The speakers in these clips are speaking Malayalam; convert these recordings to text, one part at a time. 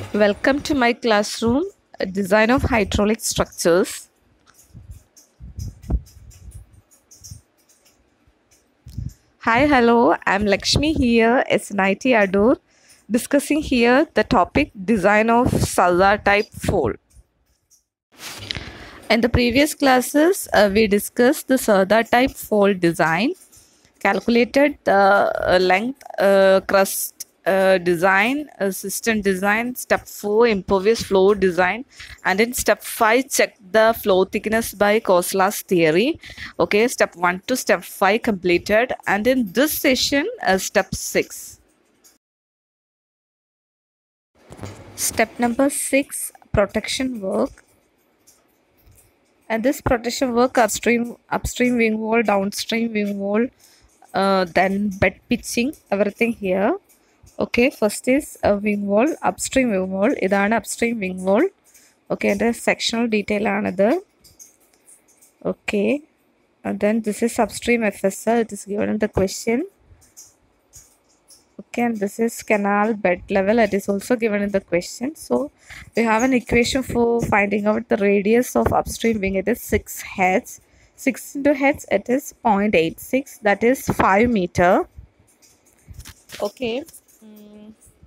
Welcome to my classroom, uh, Design of Hydraulic Structures. Hi, hello, I'm Lakshmi here, SNIT Adur, discussing here the topic Design of Salsa type fold. In the previous classes, uh, we discussed the Sarda type fold design, calculated the uh, length, uh, crust uh, design, uh, system design, step 4, impervious flow design, and in step 5, check the flow thickness by Kosla's theory. Okay, step 1 to step 5 completed, and in this session, uh, step 6. Step number 6 protection work and this protection work upstream upstream wing wall downstream wing wall uh, then bed pitching everything here okay first is a wing wall upstream wing wall ഇതാണ് upstream wing wall okay എൻ്റെ sectional detail ആണിത് okay and then this is upstream FSL it is given in the question okay and this is canal bed level it is also given in the question so we have an equation for finding out the radius of upstream wing it is 6 heads 6 into heads it is 0.86 that is 5 meter okay mm,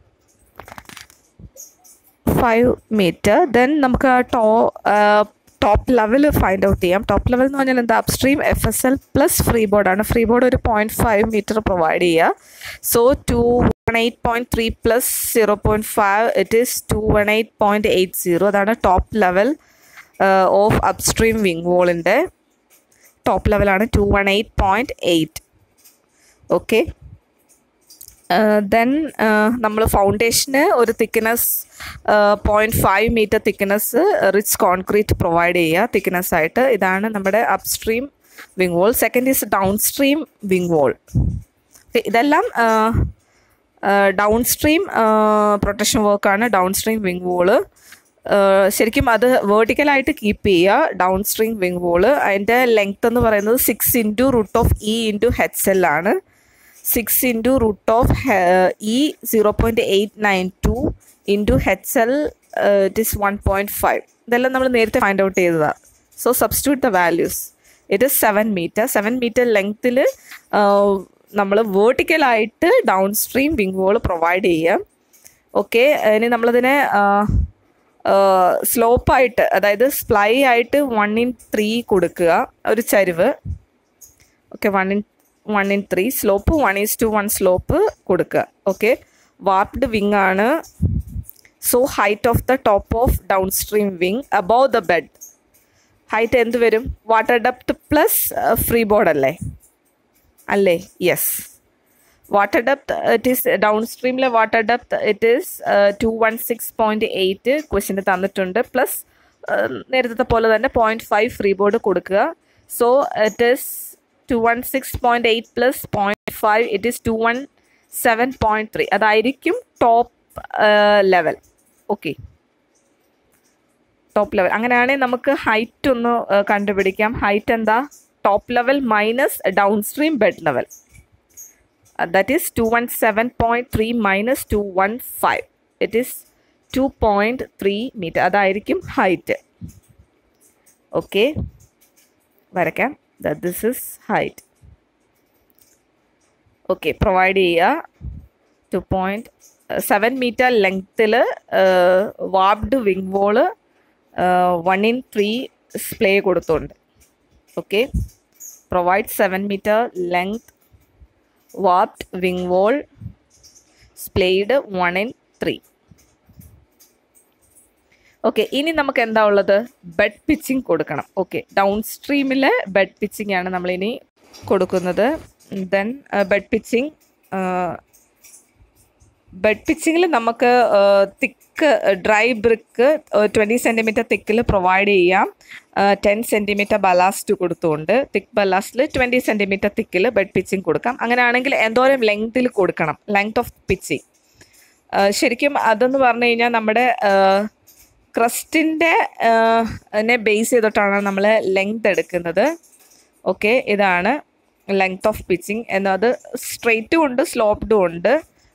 5 meter then നമുക്ക് to top level find out ചെയ്യാം ടോപ്പ് ലെവൽ എന്ന് പറഞ്ഞാൽ എന്താ upstream F S L plus free ബോർഡാണ് ഫ്രീ ബോർഡ് ഒരു പോയിൻറ്റ് ഫൈവ് മീറ്റർ പ്രൊവൈഡ് ചെയ്യുക so two one eight point three plus zero point five it is to one eight point eight zero അതാണ് top level of upstream wing വോളിൻ്റെ ടോപ്പ് ലെവലാണ് two one eight point eight okay then നമ്മൾ ഫൗണ്ടേഷന് ഒരു thickness point five metre thickness rich concrete provide ചെയ്യുക തിക്നെസ് ആയിട്ട് ഇതാണ് നമ്മുടെ upstream wing wall second is downstream wing wall ഇതെല്ലാം ഡൗൺ സ്ട്രീം പ്രൊട്ടക്ഷൻ വർക്കാണ് ഡൗൺ സ്ട്രീം വിങ് വോള് ശരിക്കും അത് വേർട്ടിക്കലായിട്ട് കീപ്പ് ചെയ്യുക ഡൗൺ സ്ട്രീം വിങ് വോള് അതിൻ്റെ ലെങ്ത് എന്ന് പറയുന്നത് six into root of e into h l ആണ് six into root of e zero point eight nine two into h l it is one point five ഇതെല്ലാം നമ്മൾ നേരത്തെ ഫൈൻഡ് ഔട്ട് ചെയ്തതാണ് so substitute the values it is seven metre seven metre ലെങ്ത്തിൽ നമ്മൾ വേർട്ടിക്കലായിട്ട് downstream wing wall provide ചെയ്യാം ഓക്കെ ഇനി നമ്മളതിനെ സ്ലോപ്പായിട്ട് അതായത് സ്പ്ലൈ ആയിട്ട് വൺ ഇൻ ത്രീ കൊടുക്കുക ഒരു ചരിവ് okay one in one in three slope one is to one slope കൊടുക്കുക ഓക്കെ വാർപ്ഡ് വിങ് ആണ് so height of the top of downstream wing above the bed height എന്ത് വരും water depth plus free board അല്ലേ അല്ലേ yes water depth it is ഡൗൺ സ്ട്രീമിലെ water depth it is to one six point eight ക്വസ്റ്റിന് തന്നിട്ടുണ്ട് പ്ലസ് നേരത്തെ പോലെ തന്നെ പോയിൻറ്റ് ഫൈവ് ഫ്രീ ബോർഡ് കൊടുക്കുക so it is to one six point eight plus point five it is to one seven point three അതായിരിക്കും top level okay top level അങ്ങനെയാണെങ്കിൽ നമുക്ക് ഹൈറ്റ് ഒന്ന് കണ്ടുപിടിക്കാം ഹൈറ്റ് എന്താ top level minus downstream bed level that is to one seven point three minus two one five it is two point three metre അതായിരിക്കും ഹൈറ്റ് ഓക്കെ വരയ്ക്കാം that this is height okay provide ചെയ്യുക ടു പോയിൻറ്റ് സെവൻ മീറ്റർ ലെങ്ത്തിൽ warped wing wall one in three splay കൊടുത്തുണ്ട് okay provide seven metre length warped wing wall splayed one in three okay ഇനി നമുക്ക് എന്താ ഉള്ളത് ബെഡ് പിച്ചിങ് കൊടുക്കണം ഓക്കെ ഡൗൺ സ്ട്രീമിലെ ബെഡ് പിച്ചിങ് ആണ് നമ്മളിനി കൊടുക്കുന്നത് ദെൻ ബെഡ് പിച്ചിങ് ബെഡ് പിച്ചിങ്ങിൽ നമുക്ക് thick dry brick twenty centimetre തിക്കിൽ പ്രൊവൈഡ് ചെയ്യാം ടെൻ സെൻറ്റിമീറ്റർ ബലാസ്റ്റ് കൊടുത്തുകൊണ്ട് തിക്ക് ബലാസ്റ്റിൽ ട്വൻറ്റി സെൻറ്റിമീറ്റർ തിക്കിൽ ബെഡ് പിച്ചിങ് കൊടുക്കാം അങ്ങനെയാണെങ്കിൽ എന്തോരം ലെങ്ത്തിൽ കൊടുക്കണം ലെങ്ത് ഓഫ് പിച്ചിങ് ശരിക്കും അതെന്ന് പറഞ്ഞു കഴിഞ്ഞാൽ നമ്മുടെ ക്രസ്റ്റിൻ്റെ നെ ബേസ് ചെയ്തിട്ടാണ് നമ്മൾ ലെങ്ത് എടുക്കുന്നത് ഓക്കെ ഇതാണ് ലെങ്ത് ഓഫ് പിച്ചിങ് എന്നത് സ്ട്രെയിറ്റും ഉണ്ട് സ്ലോപ്ഡും ഉണ്ട്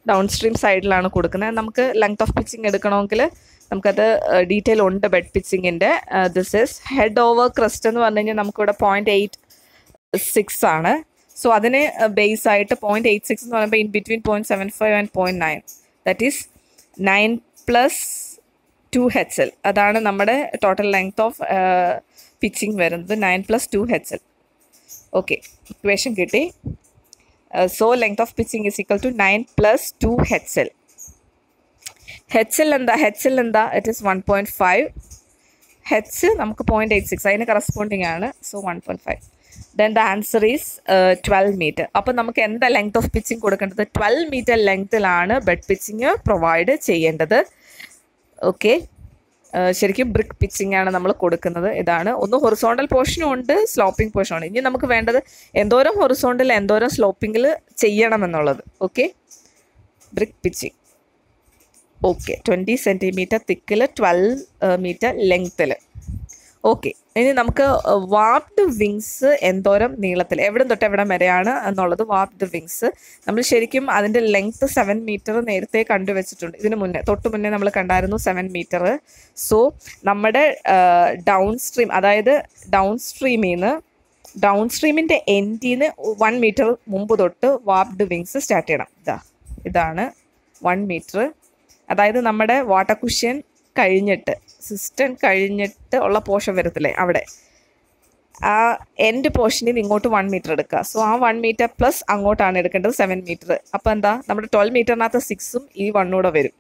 ഡൗൺ സ്ട്രീം സൈഡിലാണ് കൊടുക്കുന്നത് നമുക്ക് ലെങ്ത് ഓഫ് പിച്ചിങ് എടുക്കണമെങ്കിൽ നമുക്കത് ഡീറ്റെയിൽ ഉണ്ട് ബെഡ് പിച്ചിങ്ങിൻ്റെ this is head over crest എന്ന് പറഞ്ഞു കഴിഞ്ഞാൽ നമുക്കിവിടെ പോയിൻറ്റ് എയ്റ്റ് സിക്സ് ആണ് സോ അതിന് ബേസ് ആയിട്ട് പോയിൻറ്റ് എയ്റ്റ് സിക്സ് എന്ന് പറയുമ്പോൾ in between point seven five and point nine that is nine plus two h l അതാണ് നമ്മുടെ ടോട്ടൽ ലെങ്ത് ഓഫ് പിച്ചിങ് വരുന്നത് nine plus two h l okay equation കിട്ടി so length of pitching is equal to nine plus two h L H l എന്താ ഹെച്ച് എൽ എന്താ it is one point five h നമുക്ക് പോയിൻറ്റ് എയ്റ്റ് സിക്സ് അതിന് കറസ്പോണ്ടിങ് ആണ് so one point five then the answer is twelve metre അപ്പോൾ നമുക്ക് എന്താ ലെങ്ത് ഓഫ് പിച്ചിങ് കൊടുക്കേണ്ടത് ട്വൽവ് മീറ്റർ ലെങ്ത്തിലാണ് ബെഡ് പിച്ചിങ് പ്രൊവൈഡ് ചെയ്യേണ്ടത് ഓക്കെ ശരിക്കും ബ്രിക്ക് പിച്ചിങ് ആണ് നമ്മൾ കൊടുക്കുന്നത് ഇതാണ് ഒന്ന് ഹൊറിസോണ്ടൽ പോർഷനും ഉണ്ട് സ്ലോപ്പിംഗ് പോർഷനും ഉണ്ട് ഇനി നമുക്ക് വേണ്ടത് എന്തോരം ഹൊറിസോണ്ടൽ എന്തോരം സ്ലോപ്പിങ്ങിൽ ചെയ്യണമെന്നുള്ളത് okay brick pitching okay twenty centimetre തിക്കിൽ ട്വൽവ് മീറ്റർ ലെങ്ത്തിൽ ഓക്കെ ഇനി നമുക്ക് വാപ്ഡ് വിങ്സ് എന്തോരം നീളത്തിൽ എവിടെ തൊട്ട് എവിടെ വരെയാണ് എന്നുള്ളത് വാപ്ഡ് വിങ്സ് നമ്മൾ ശരിക്കും അതിൻ്റെ ലെങ്ത്ത് സെവൻ മീറ്റർ നേരത്തെ കണ്ടുവച്ചിട്ടുണ്ട് ഇതിന് മുന്നേ തൊട്ട് മുന്നേ നമ്മൾ കണ്ടായിരുന്നു സെവൻ മീറ്റർ സോ നമ്മുടെ ഡൗൺ സ്ട്രീം അതായത് ഡൗൺ സ്ട്രീമിൽ നിന്ന് ഡൗൺ സ്ട്രീമിൻ്റെ എൻഡിൽ നിന്ന് വൺ മീറ്റർ മുമ്പ് തൊട്ട് വാപ്ഡ് വിങ്സ് സ്റ്റാർട്ട് ചെയ്യണം ഇതാ ഇതാണ് വൺ മീറ്റർ അതായത് നമ്മുടെ വാട്ടർ കുഷ്യൻ കഴിഞ്ഞിട്ട് സിസ്റ്റം കഴിഞ്ഞിട്ട് ഉള്ള പോർഷൻ വരത്തില്ലേ അവിടെ ആ എൻഡ് പോർഷനിൽ നിന്ന് ഇങ്ങോട്ട് വൺ മീറ്റർ എടുക്കുക സോ ആ വൺ മീറ്റർ പ്ലസ് അങ്ങോട്ടാണ് എടുക്കേണ്ടത് സെവൻ മീറ്റർ അപ്പോൾ എന്താ നമ്മുടെ ട്വൽവ് മീറ്ററിനകത്ത് സിക്സും ഈ വണ്ണൂടെ വരും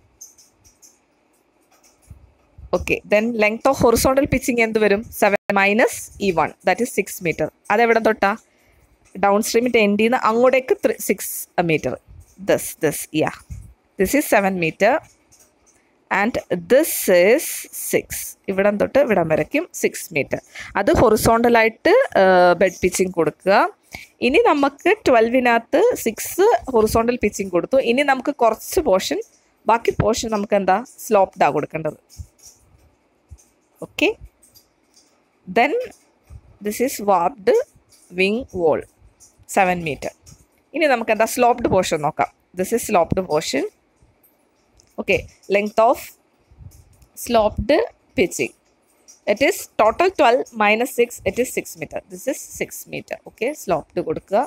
okay then length of horizontal pitching എന്ത് വരും സെവൻ മൈനസ് ഈ one that is six metre അതെവിടെ തൊട്ടാ ഡൗൺ സ്ട്രീമിൻ്റെ എൻഡിൽ നിന്ന് അങ്ങോട്ടേക്ക് six metre this this yeah this is seven metre and this is six ഇവിടം തൊട്ട് ഇവിടം വരയ്ക്കും സിക്സ് മീറ്റർ അത് ഹൊറിസോണ്ടലായിട്ട് ബെഡ് പിച്ചിങ് കൊടുക്കുക ഇനി നമുക്ക് ട്വൽവിനകത്ത് സിക്സ് ഹൊറിസോണ്ടൽ പിച്ചിങ് കൊടുത്തു ഇനി നമുക്ക് കുറച്ച് പോർഷൻ ബാക്കി പോർഷൻ നമുക്ക് എന്താ സ്ലോപ്ഡാണ് കൊടുക്കേണ്ടത് okay then this is warped wing wall seven metre ഇനി നമുക്ക് എന്താ സ്ലോപ്ഡ് പോർഷൻ നോക്കാം this is sloped portion okay length of sloped pitching it is total 12 minus 6 it is 6 meter this is 6 meter okay sloped കൊടുക്കുക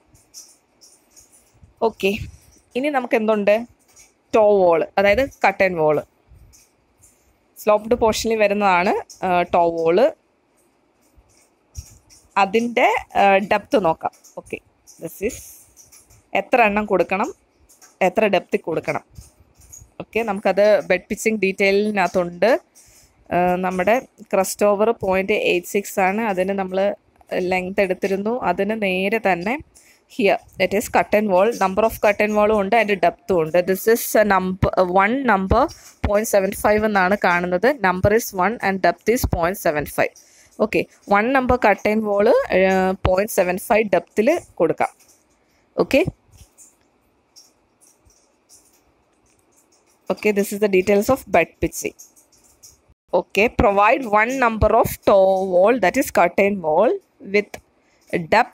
ഓക്കെ ഇനി നമുക്ക് എന്തുണ്ട് ടോ വോള് അതായത് കട്ടൻ വോള് സ്ലോപ്ഡ് പോർഷനിൽ വരുന്നതാണ് ടോ വോള് അതിൻ്റെ ഡെപ്ത് നോക്കാം ഓക്കെ ദിസ് ഈസ് എത്ര എണ്ണം കൊടുക്കണം എത്ര ഡെപ്തിൽ കൊടുക്കണം ഓക്കെ നമുക്കത് ബെഡ് പിച്ചിങ് ഡീറ്റെയിലിനകത്തുണ്ട് നമ്മുടെ crest over point eight six ആണ് അതിന് നമ്മൾ ലെങ്ത് എടുത്തിരുന്നു അതിന് നേരെ തന്നെ ഹിയർ ദറ്റ് ഈസ് കട്ടൻ വാൾ നമ്പർ ഓഫ് കട്ടൻ വാളും ഉണ്ട് അതിൻ്റെ ഡെപ്തും ഉണ്ട് this is number one number point seven five എന്നാണ് കാണുന്നത് number is one and depth is point seven five okay one number curtain wall point seven five ഡെപ്തിൽ കൊടുക്കാം okay okay this is the details of bed pitching okay provide one number of toe wall that is curtain wall with depth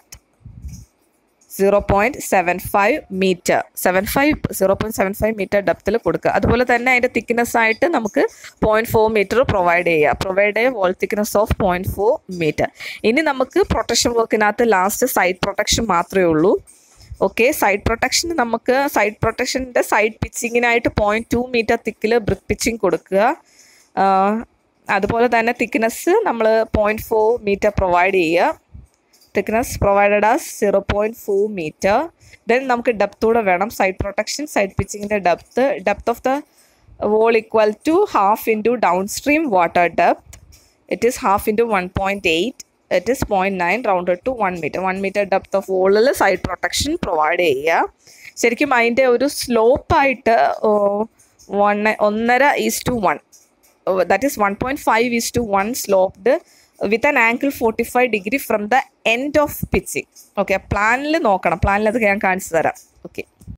0.75 metre seven five zero point seven five metre ഡെപ്തിൽ കൊടുക്കുക അതുപോലെ തന്നെ അതിൻ്റെ തിക്നെസ് ആയിട്ട് നമുക്ക് പോയിൻറ്റ് ഫോർ മീറ്റർ പ്രൊവൈഡ് ചെയ്യുക പ്രൊവൈഡ് ചെയ്യുക wall thickness of point four metre ഇനി നമുക്ക് പ്രൊട്ടക്ഷൻ വർക്കിനകത്ത് ലാസ്റ്റ് സൈഡ് പ്രൊട്ടക്ഷൻ മാത്രമേ ഉള്ളൂ ഓക്കെ സൈഡ് പ്രൊട്ടക്ഷൻ നമുക്ക് സൈഡ് പ്രൊട്ടക്ഷൻ്റെ സൈഡ് പിച്ചിങ്ങിനായിട്ട് പോയിൻറ്റ് ടു മീറ്റർ തിക്കിൽ ബ്രിക്ക് പിച്ചിങ് കൊടുക്കുക അതുപോലെ തന്നെ തിക്നെസ് നമ്മൾ പോയിൻറ്റ് ഫോർ മീറ്റർ പ്രൊവൈഡ് ചെയ്യുക thickness provided as zero point four metre then നമുക്ക് ഡെപ്ത് കൂടെ വേണം സൈഡ് പ്രൊട്ടക്ഷൻ സൈഡ് പിച്ചിങ്ങിൻ്റെ depth depth of the wall equal to half into downstream water depth it is half into one point eight it is point nine rounded to one metre one metre depth of വോളിൽ സൈഡ് പ്രൊട്ടക്ഷൻ പ്രൊവൈഡ് ചെയ്യുക ശരിക്കും അതിൻ്റെ ഒരു സ്ലോപ്പായിട്ട് വൺ ഒന്നര is to one that is one point five is to one sloped with an angle forty five degree from the end of pitching okay പ്ലാനിൽ നോക്കണം പ്ലാനിൽ അത് ഞാൻ കാണിച്ചു തരാം okay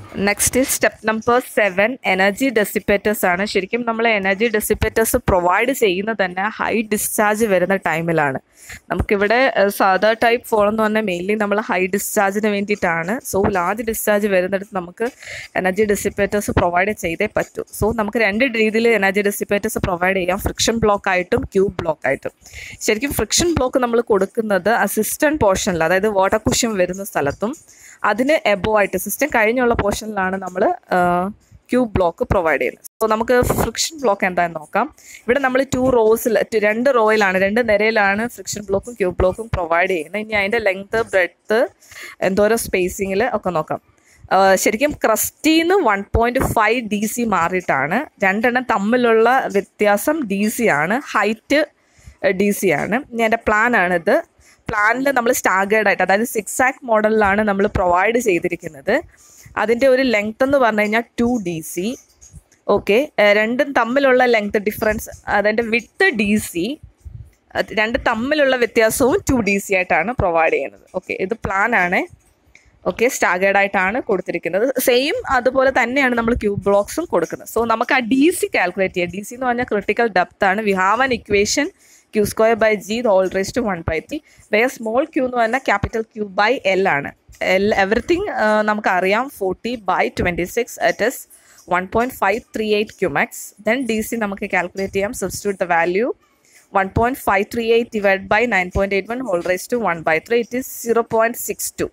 next step number seven energy dissipators ആണ് ശരിക്കും നമ്മൾ എനർജി ഡെസിപ്പേറ്റേഴ്സ് പ്രൊവൈഡ് ചെയ്യുന്നത് തന്നെ ഹൈ ഡിസ്ചാർജ് വരുന്ന ടൈമിലാണ് നമുക്കിവിടെ ഏഹ്, സാധാ ടൈപ്പ് ഫോൺ എന്ന് പറഞ്ഞാൽ മെയിൻലി നമ്മൾ ഹൈ ഡിസ്ചാർജിന് വേണ്ടിയിട്ടാണ് സോ ലാർജ് ഡിസ്ചാർജ് വരുന്നിടത്ത് നമുക്ക് എനർജി ഡെസിപ്പേറ്റേഴ്സ് പ്രൊവൈഡ് ചെയ്തേ പറ്റൂ സോ നമുക്ക് രണ്ട് രീതിയിൽ എനർജി ഡെസിപ്പേറ്റേഴ്സ് പ്രൊവൈഡ് ചെയ്യാം ഫ്രിക്ഷൻ ബ്ലോക്ക് ആയിട്ടും ക്യൂബ് ബ്ലോക്ക് ആയിട്ടും ശരിക്കും ഫ്രിക്ഷൻ ബ്ലോക്ക് നമ്മൾ കൊടുക്കുന്നത് അസിസ്റ്റൻറ്റ് പോർഷനിൽ അതായത് വാട്ടർ കുഷൻ വരുന്ന സ്ഥലത്തും അതിന് എബോ ആയിട്ട് സിസ്റ്റം കഴിഞ്ഞുള്ള പോർഷനിലാണ് നമ്മൾ ക്യൂബ് ബ്ലോക്ക് പ്രൊവൈഡ് ചെയ്യുന്നത് സോ നമുക്ക് ഫ്രിക്ഷൻ ബ്ലോക്ക് എന്താണെന്ന് നോക്കാം ഇവിടെ നമ്മൾ ടു റോസിൽ രണ്ട് റോയിലാണ് രണ്ട് നിരയിലാണ് ഫ്രിക്ഷൻ ബ്ലോക്കും ക്യൂബ് ബ്ലോക്കും പ്രൊവൈഡ് ചെയ്യുന്നത് ഇനി അതിൻ്റെ ലെങ്ത് ബ്രെഡ്ത്ത് എന്തോരം സ്പേസിങ്ങിൽ ഒക്കെ നോക്കാം ആ, ശരിക്കും ക്രസ്റ്റീന്ന് one point five D C മാറിയിട്ടാണ് രണ്ടെണ്ണം തമ്മിലുള്ള വ്യത്യാസം ഡി സി ആണ് ഹൈറ്റ് ഡി സി ആണ് ഇനി എൻ്റെ പ്ലാനാണിത് പ്ലാനിൽ നമ്മൾ സ്റ്റാഗേർഡ് ആയിട്ട് അതായത് സിക്സ് ആക്ക് മോഡലിലാണ് നമ്മൾ പ്രൊവൈഡ് ചെയ്തിരിക്കുന്നത് അതിൻ്റെ ഒരു ലെങ്ത് എന്ന് പറഞ്ഞു കഴിഞ്ഞാൽ ടു ഡി സി ഓക്കെ രണ്ടും തമ്മിലുള്ള ലെങ്ത് ഡിഫറൻസ് അതിൻ്റെ വിത്ത് ഡി സി രണ്ട് തമ്മിലുള്ള വ്യത്യാസവും ടു ഡി സി ആയിട്ടാണ് പ്രൊവൈഡ് ചെയ്യുന്നത് ഓക്കെ ഇത് പ്ലാനാണ് ഓക്കെ സ്റ്റാഗേർഡ് ആയിട്ടാണ് കൊടുത്തിരിക്കുന്നത് സെയിം അതുപോലെ തന്നെയാണ് നമ്മൾ ക്യൂബ് ബ്ലോക്സും കൊടുക്കുന്നത് സോ നമുക്ക് ആ ഡി സി കാൽക്കുലേറ്റ് ചെയ്യാം ഡി സി എന്ന് പറഞ്ഞാൽ ക്രിട്ടിക്കൽ ഡെപ്ത് ആണ് we have an equation q square by g whole raise to one by three where small q എന്ന് പറഞ്ഞാൽ ക്യാപിറ്റൽ ക്യൂ ബൈ എൽ ആണ് എൽ എവറിത്തിങ് നമുക്കറിയാം forty by twenty six it is one point five three eight q max then D C നമുക്ക് കാൽക്കുലേറ്റ് ചെയ്യാം substitute the value one point five three eight divide by nine point eight one whole raise to one by three it is zero point six two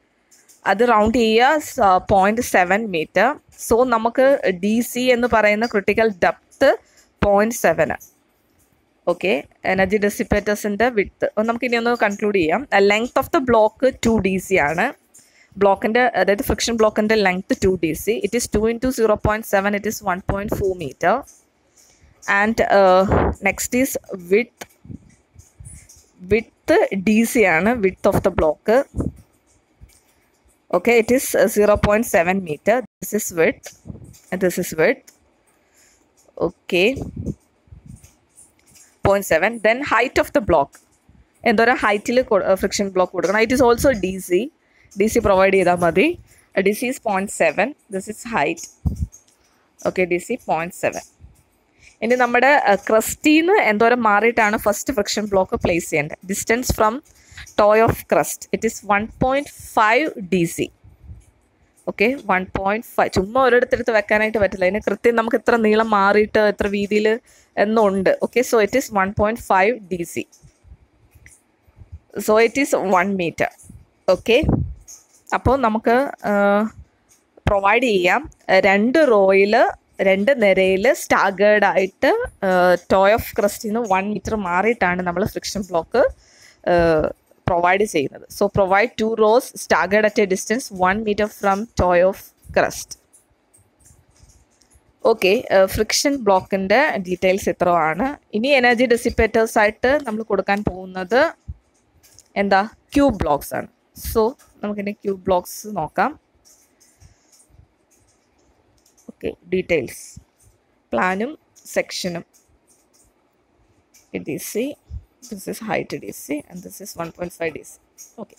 അത് റൗണ്ട് ചെയ്യുക പോയിന്റ് സെവൻ മീറ്റർ സോ നമുക്ക് ഡി സി എന്ന് പറയുന്ന critical depth point seven okay energy ഡെസിപ്പേറ്റേഴ്സിൻ്റെ വിട്ട് നമുക്ക് ഇനി ഒന്ന് കൺക്ലൂഡ് ചെയ്യാം length of the block two D C ആണ് ബ്ലോക്കിൻ്റെ അതായത് ഫ്രിക്ഷൻ ബ്ലോക്കിൻ്റെ length two D C it is two into zero point seven it is one point four metre and next is width width D C ആണ് width of the block okay it is uh, 0.7 meter this is width and this is width okay 0.7 then height of the block എന്തോരം ഹൈറ്റിൽ ഫ്രിക്ഷൻ ബ്ലോക്ക് കൊടുക്കണം it is also D C D C provide ചെയ്താൽ മതി D C is point seven this is height okay D C point seven ഇനി നമ്മുടെ ക്രസ്റ്റീന്ന് എന്തോരം മാറിയിട്ടാണ് ഫസ്റ്റ് ഫ്രിക്ഷൻ ബ്ലോക്ക് പ്ലേസ് ചെയ്യേണ്ടത് distance from toe of crest it is one point five D C okay one point five ചുമ്മാ ഒരിടത്തെടുത്ത് വെക്കാനായിട്ട് പറ്റില്ല അതിന് കൃത്യം നമുക്ക് എത്ര നീളം മാറിയിട്ട് എത്ര വീതിയിൽ എന്നുണ്ട് okay so it is one point five D C so it is one metre okay അപ്പോൾ നമുക്ക് പ്രൊവൈഡ് ചെയ്യാം രണ്ട് റോയിൽ രണ്ട് നിരയിൽ സ്റ്റാഗേർഡ് ആയിട്ട് ടോയ് ഓഫ് ക്രസ്റ്റിൽ നിന്ന് വൺ മീറ്റർ മാറിയിട്ടാണ് നമ്മൾ ഫ്രിക്ഷൻ ബ്ലോക്ക് പ്രൊവൈഡ് ചെയ്യുന്നത് so provide two rows staggered at a distance one metre from toe of crest okay friction ബ്ലോക്കിൻ്റെ ഡീറ്റെയിൽസ് ഇത്രയാണ് ഇനി എനർജി ഡെസിപ്പേറ്റേഴ്സ് ആയിട്ട് നമ്മൾ കൊടുക്കാൻ പോകുന്നത് എന്താ ക്യൂബ് ബ്ലോക്സ് ആണ് സോ നമുക്കിനി ക്യൂബ് ബ്ലോക്സ് നോക്കാം ഓക്കെ ഡീറ്റെയിൽസ് പ്ലാനും സെക്ഷനും D C this is height DC and this is 1.5 DC. Okay.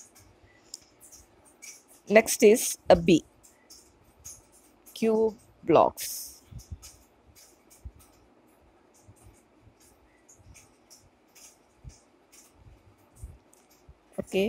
Next is a B. Cube blocks. Okay.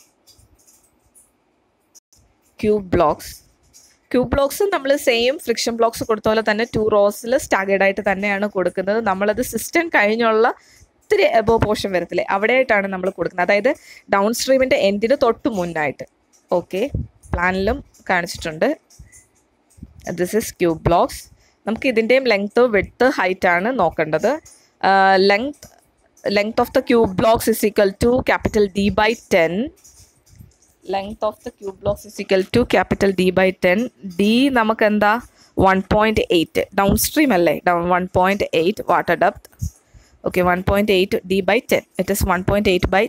Cube blocks. Cube blocks നമ്മൾ സെയിം ഫ്രിക്ഷൻ ബ്ലോക്സ് കൊടുത്ത പോലെ തന്നെ ടു റോസിൽ സ്റ്റാഗേർഡ് ആയിട്ട് തന്നെയാണ് കൊടുക്കുന്നത് നമ്മളത് സിസ്റ്റം കഴിഞ്ഞുള്ള ഇത്തിരി എബോ പോർഷൻ വരത്തില്ലേ അവിടെയായിട്ടാണ് നമ്മൾ കൊടുക്കുന്നത് അതായത് ഡൗൺ സ്ട്രീമിൻ്റെ എൻഡിന് തൊട്ട് മുന്നായിട്ട് ഓക്കെ പ്ലാനിലും കാണിച്ചിട്ടുണ്ട് ദിസ് ഇസ് ക്യൂബ് ബ്ലോക്സ് നമുക്ക് ഇതിൻ്റെയും ലെങ്ത്ത് വിഡ്ത്ത് ഹൈറ്റ് ആണ് നോക്കേണ്ടത് length length of the cube blocks is equal to capital D by ten length of the cube blocks is equal to capital D by ten D നമുക്ക് എന്താ one point eight downstream അല്ലേ down one point eight water depth okay 1.8 d by 10 it is 1.8 by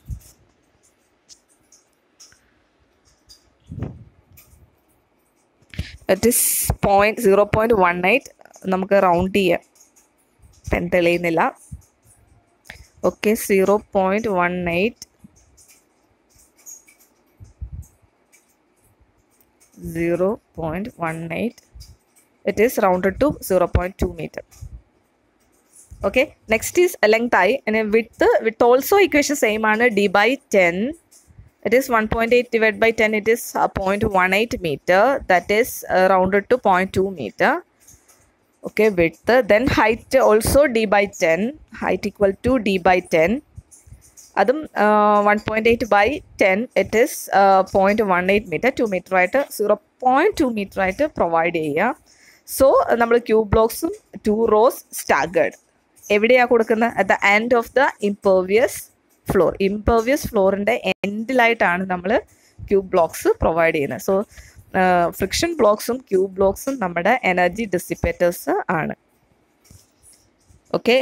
10 it is point 0.18 നമുക്ക് റൗണ്ട് ചെയ്യാം പെൻ തെളിയുന്നില്ല okay zero point one eight zero point one eight it is rounded to zero point two metre okay next is length ആയി width width also equation same ആണ് D by ten it is 1.8 divided by 10 it is uh, 0.18 meter that is uh, rounded to 0.2 meter okay width then height also d by 10 height equal to d by 10 അതും one point eight by ten it is point one eight metre to metre ആയിട്ട് സീറോ പോയിൻറ്റ് ടു മീറ്റർ ആയിട്ട് പ്രൊവൈഡ് ചെയ്യുക സോ നമ്മൾ ക്യൂബ് ബ്ലോക്സും ടു റോസ് സ്റ്റാഗേർഡ് എവിടെയാണ് കൊടുക്കുന്നത് at the end of the impervious floor impervious ഫ്ലോറിൻ്റെ എൻഡിലായിട്ടാണ് നമ്മൾ ക്യൂബ് ബ്ലോക്സ് പ്രൊവൈഡ് ചെയ്യുന്നത് സോ ഫ്രിക്ഷൻ ബ്ലോക്സും ക്യൂബ് ബ്ലോക്സും നമ്മുടെ എനർജി ഡിസിപ്പേറ്റേഴ്സ് ആണ് ഓക്കെ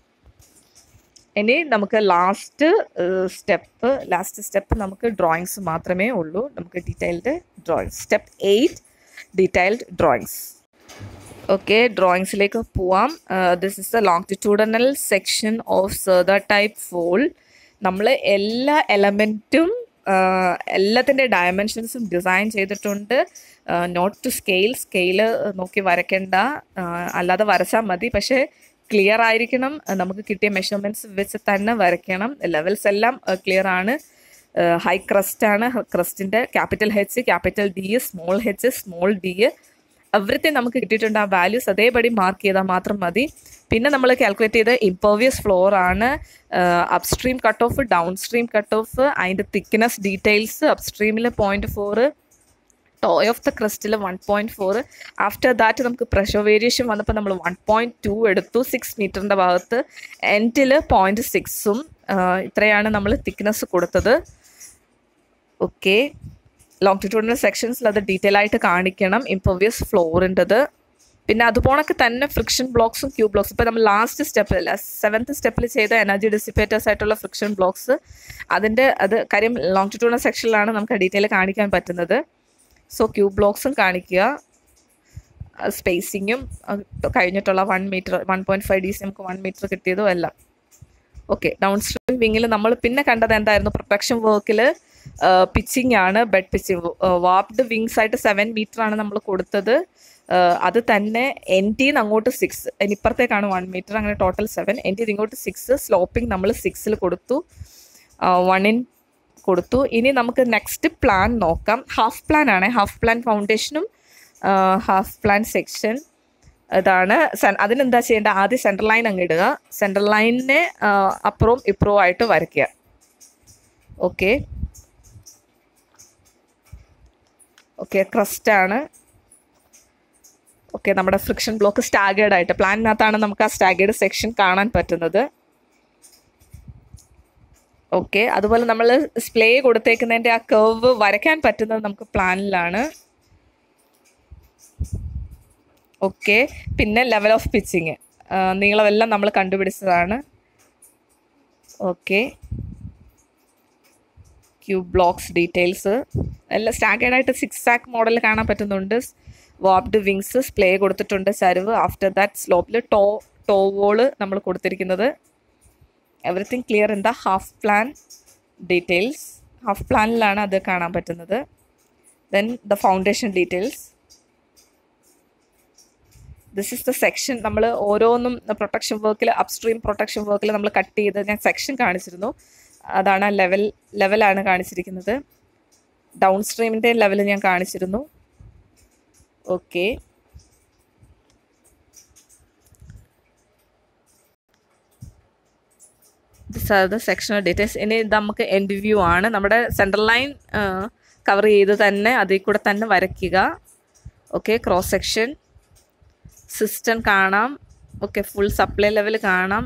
ഇനി നമുക്ക് ലാസ്റ്റ് സ്റ്റെപ്പ് ലാസ്റ്റ് സ്റ്റെപ്പ് നമുക്ക് ഡ്രോയിങ്സ് മാത്രമേ ഉള്ളൂ നമുക്ക് detailed drawings step eight detailed drawings okay ഡ്രോയിങ്സിലേക്ക് പോവാം this is a longitudinal section of Sarda type fall നമ്മൾ എല്ലാ എലമെൻറ്റും എല്ലാത്തിൻ്റെ ഡയമെൻഷൻസും ഡിസൈൻ ചെയ്തിട്ടുണ്ട് നോട്ട് ടു സ്കെയിൽ സ്കെയിൽ നോക്കി വരയ്ക്കേണ്ട അല്ലാതെ വരച്ചാൽ മതി പക്ഷേ ക്ലിയർ ആയിരിക്കണം നമുക്ക് കിട്ടിയ മെഷർമെൻറ്റ്സ് വെച്ച് തന്നെ വരയ്ക്കണം ലെവൽസ് എല്ലാം ക്ലിയർ ആണ് ഹൈ ക്രസ്റ്റ് ആണ് ക്രസ്റ്റിൻ്റെ capital H capital D small H small D everything നമുക്ക് കിട്ടിയിട്ടുണ്ട് ആ വാല്യൂസ് അതേപടി മാർക്ക് ചെയ്താൽ മാത്രം മതി പിന്നെ നമ്മൾ കാൽക്കുലേറ്റ് ചെയ്ത ഇംപേർവിയസ് ഫ്ലോർ ആണ് upstream cut off downstream cut off അതിൻ്റെ തിക്നെസ് ഡീറ്റെയിൽസ് അപ്സ്ട്രീമിൽ point four toe of the ക്രിസ്റ്റിൽ one point four after that നമുക്ക് പ്രഷർ വേരിയേഷൻ വന്നപ്പോൾ നമ്മൾ വൺ പോയിൻറ്റ് ടു എടുത്തു സിക്സ് മീറ്ററിൻ്റെ ഭാഗത്ത് എൻഡിൽ പോയിൻറ്റ് സിക്സും ഇത്രയാണ് നമ്മൾ തിക്നെസ് കൊടുത്തത് ഓക്കെ ലോങ്റ്റിറ്റ്യൂഡിനൽ സെക്ഷൻസിൽ അത് ഡീറ്റെയിൽ ആയിട്ട് കാണിക്കണം ഇംപർവിയസ് ഫ്ലോറിൻ്റെത് പിന്നെ അതുപോണക്ക് തന്നെ ഫ്രിക്ഷൻ ബ്ലോക്സും ക്യൂ ബ്ലോക്സ് ഇപ്പോൾ നമ്മൾ ലാസ്റ്റ് സ്റ്റെപ്പിൽ സെവൻത്ത് സ്റ്റെപ്പിൽ ചെയ്ത എനർജി ഡിസിപ്പേറ്റേഴ്സ് ആയിട്ടുള്ള ഫ്രിക്ഷൻ ബ്ലോക്സ് അതിൻ്റെ അത് കാര്യം ലോങ്റ്റിറ്റ്യൂഡിനൽ സെക്ഷനിലാണ് നമുക്ക് ഡീറ്റെയിൽ കാണിക്കാൻ പറ്റുന്നത് സോ ക്യൂ ബ്ലോക്സും കാണിക്കുക സ്പേസിങ്ങും കഴിഞ്ഞിട്ടുള്ള one metre one point five D C നമുക്ക് വൺ മീറ്റർ കിട്ടിയതും എല്ലാം ഓക്കെ ഡൗൺ സ്ട്രീം വിങ്ങിൽ നമ്മൾ പിന്നെ കണ്ടത് എന്തായിരുന്നു പ്രൊട്ടക്ഷൻ വർക്കിൽ പിച്ചിങ് ആണ് ബെഡ് പിച്ചിങ് വാപ്ഡ് വിങ്സ് ആയിട്ട് സെവൻ മീറ്റർ ആണ് നമ്മൾ കൊടുത്തത് അത് തന്നെ എൻ ടിന്ന് അങ്ങോട്ട് സിക്സ് ഇപ്പുറത്തേക്കാണ് വൺ മീറ്റർ അങ്ങനെ ടോട്ടൽ സെവൻ എൻ ടി ഇങ്ങോട്ട് സിക്സ് സ്ലോപ്പിംഗ് നമ്മൾ സിക്സിൽ കൊടുത്തു വൺ ഇൻ കൊടുത്തു ഇനി നമുക്ക് നെക്സ്റ്റ് പ്ലാൻ നോക്കാം ഹാഫ് പ്ലാൻ ആണ് ഹാഫ് പ്ലാൻ ഫൗണ്ടേഷനും ഹാഫ് പ്ലാൻ സെക്ഷൻ ഇതാണ് അതിനെന്താ ചെയ്യേണ്ടത് ആദ്യം സെൻട്രൽ ലൈൻ അങ്ങ് ഇടുക സെൻട്രൽ ലൈനിനെ അപ്പുറവും ഇപ്പുറവും ആയിട്ട് വരയ്ക്കുക ഓക്കെ ഓക്കെ ക്രസ്റ്റ് ആണ് ഓക്കെ നമ്മുടെ ഫ്രിക്ഷൻ ബ്ലോക്ക് സ്റ്റാഗേർഡ് ആയിട്ട് പ്ലാനിനകത്താണ് നമുക്ക് ആ സ്റ്റാഗേർഡ് സെക്ഷൻ കാണാൻ പറ്റുന്നത് ഓക്കെ അതുപോലെ നമ്മൾ സ്പ്ലേ കൊടുത്തേക്കുന്നതിൻ്റെ ആ കർവ് വരയ്ക്കാൻ പറ്റുന്നത് നമുക്ക് പ്ലാനിലാണ് ഓക്കെ പിന്നെ ലെവൽ ഓഫ് പിച്ചിങ് നീളമെല്ലാം നമ്മൾ കണ്ടുപിടിച്ചതാണ് ഓക്കെ ക്യൂബ് ബ്ലോക്സ് ഡീറ്റെയിൽസ് എല്ലാം സ്റ്റാഗേർഡായിട്ട് സിക്സ് ആക്ക് മോഡൽ കാണാൻ പറ്റുന്നുണ്ട് വാപ്ഡ് വിങ്സ് സ്പ്ലേ കൊടുത്തിട്ടുണ്ട് ചരിവ് ആഫ്റ്റർ ദാറ്റ് സ്ലോപ്പിൽ ടോ ടോ വോള് നമ്മൾ കൊടുത്തിരിക്കുന്നത് everything clear in the half plan details half പ്ലാനിലാണ് അത് കാണാൻ പറ്റുന്നത് then the foundation details this is the section നമ്മൾ ഓരോന്നും പ്രൊട്ടക്ഷൻ വർക്കിൽ അപ്സ്ട്രീം പ്രൊട്ടക്ഷൻ വർക്കിൽ നമ്മൾ കട്ട് ചെയ്ത് ഞാൻ സെക്ഷൻ കാണിച്ചിരുന്നു അതാണ് ലെവൽ ലെവലാണ് കാണിച്ചിരിക്കുന്നത് ഡൗൺ സ്ട്രീമിൻ്റെ ലെവൽ ഞാൻ കാണിച്ചിരുന്നു okay this are the sectional details ഇനി നമുക്ക് എൻഡ് വ്യൂ ആണ് നമ്മുടെ സെൻട്രൽ ലൈൻ കവർ ചെയ്ത് തന്നെ അതിൽ കൂടെ തന്നെ വരയ്ക്കുക ഓക്കെ ക്രോസ് സെക്ഷൻ സിസ്റ്റം കാണാം ഓക്കെ ഫുൾ സപ്ലൈ ലെവൽ കാണാം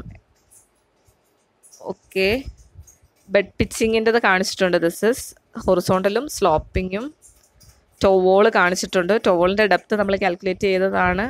ഓക്കെ ബെഡ് പിച്ചിങ്ങിൻ്റെത് കാണിച്ചിട്ടുണ്ട് ദിസ് ഇസ് ഹൊറിസോണ്ടലും സ്ലോപ്പിങ്ങും ടോവോൾ കാണിച്ചിട്ടുണ്ട് ടോവോളിൻ്റെ ഡെപ്ത് നമ്മൾ കാൽക്കുലേറ്റ് ചെയ്തതാണ്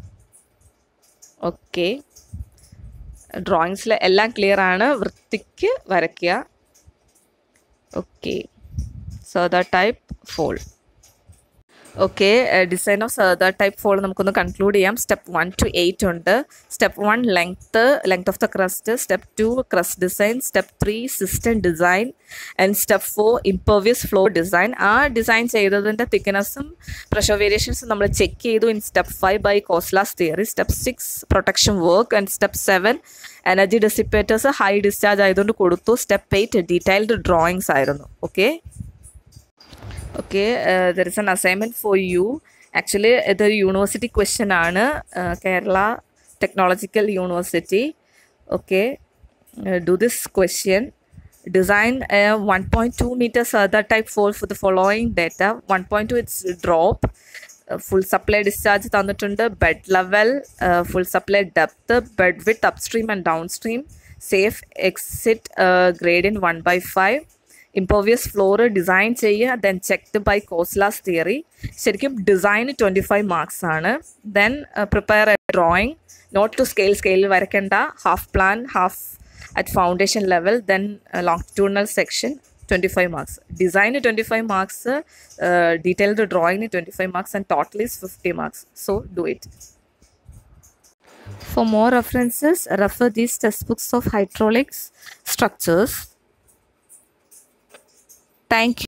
ഓക്കെ ഡ്രോയിങ്സിൽ എല്ലാം ക്ലിയർ ആണ് വൃത്തിക്ക് വരയ്ക്കുക okay so the type fall okay design of Sarda type fall നമുക്കൊന്ന് കൺക്ലൂഡ് ചെയ്യാം സ്റ്റെപ്പ് വൺ ടു എയ്റ്റ് ഉണ്ട് step one length length of the crest step two crest design step three system design and step four impervious flow design ആ ഡിസൈൻ ചെയ്തതിൻ്റെ തിക്നെസ്സും പ്രഷർ വേരിയേഷൻസും നമ്മൾ ചെക്ക് ചെയ്തു in step five by Khosla's theory step six protection work and step seven energy dissipaters high discharge ആയതുകൊണ്ട് കൊടുത്തു സ്റ്റെപ്പ് എയ്റ്റ് ഡീറ്റെയിൽഡ് ഡ്രോയിങ്സ് ആയിരുന്നു okay okay there is an assignment for you actually ഇതൊരു യൂണിവേഴ്സിറ്റി ക്വസ്റ്റ്യൻ ആണ് Kerala technological university okay do this question design a 1.2 meter other type fall for the following data 1.2 it's drop full supply discharge തന്നിട്ടുണ്ട് bed level full supply depth bed width upstream and downstream safe exit grade in one by five impervious floor design ചെയ്യുക then checked by Khosla's theory ശരിക്കും ഡിസൈൻ ട്വൻറ്റി ഫൈവ് മാർക്സ് ആണ് then prepare a drawing not to scale scale വരയ്ക്കേണ്ട half plan half at foundation level then longitudinal section 25 marks. Design 25 marks, uh, detailed drawing 25 marks, and total is 50 marks. So do it. For more references, refer these textbooks of hydraulics structures. Thank you.